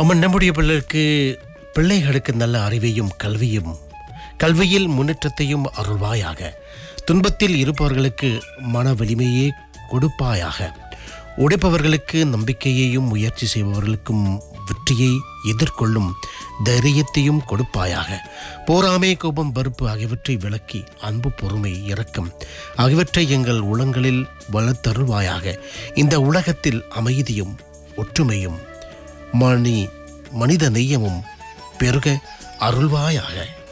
woman நம்முடைய பிள்ளைகளுக்கு பிள்ளைகளுக்கு நல்ல அறிவையும் கல்வியும் கல்வியில் முன்னேற்றத்தையும் அருள்வாயாக துன்பத்தில் இருப்பவர்களுக்கு மன வலிமையே கொடுப்பாயாக உடைப்பவர்களுக்கு நம்பிக்கையையும் முயற்சி செய்பவர்களுக்கும் வெற்றியை எதிர்கொள்ளும் தைரியத்தையும் கொடுப்பாயாக போராமை கோபம் வெறுப்பு ஆகியவற்றை விளக்கி அன்பு பொறுமை இரக்கம் ஆகியவற்றை எங்கள் உளங்களில் வளர்த்தருள்வாயாக இந்த உலகத்தில் அமைதியும் ஒற்றுமையும் மணி மனித நெய்யமும் பெருக அருள்வாயாக